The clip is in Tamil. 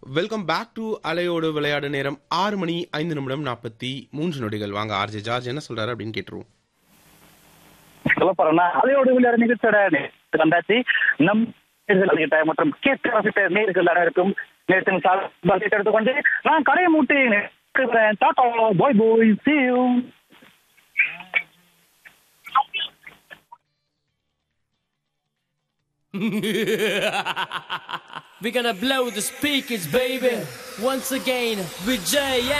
வெல்கம் பேக் டு அலையோடு விளையாடு நேரம் ஆறு மணி ஐந்து நிமிடம் நாற்பத்தி மூன்று நொடிகள் வாங்க ஆர்ஜே ஜார்ஜ் என்ன சொல்றாரு அப்படின்னு கேட்டுருவோம் சொல்ல போறேன்னா அலையோடு விளையாட நிகழ்ச்சியோட நேரத்துக்கு வந்தாச்சு நம் நேயர்கள் கிட்ட மற்றும் கேட்டு ரசித்த நேர்கள் அனைவருக்கும் நேரத்தின் சார்பாக எடுத்துக்கொண்டு நான் கடையை மூட்டி நிற்கிறேன். டாடா பாய் பாய் see you We're gonna blow the speakers, baby. Once again with Jay.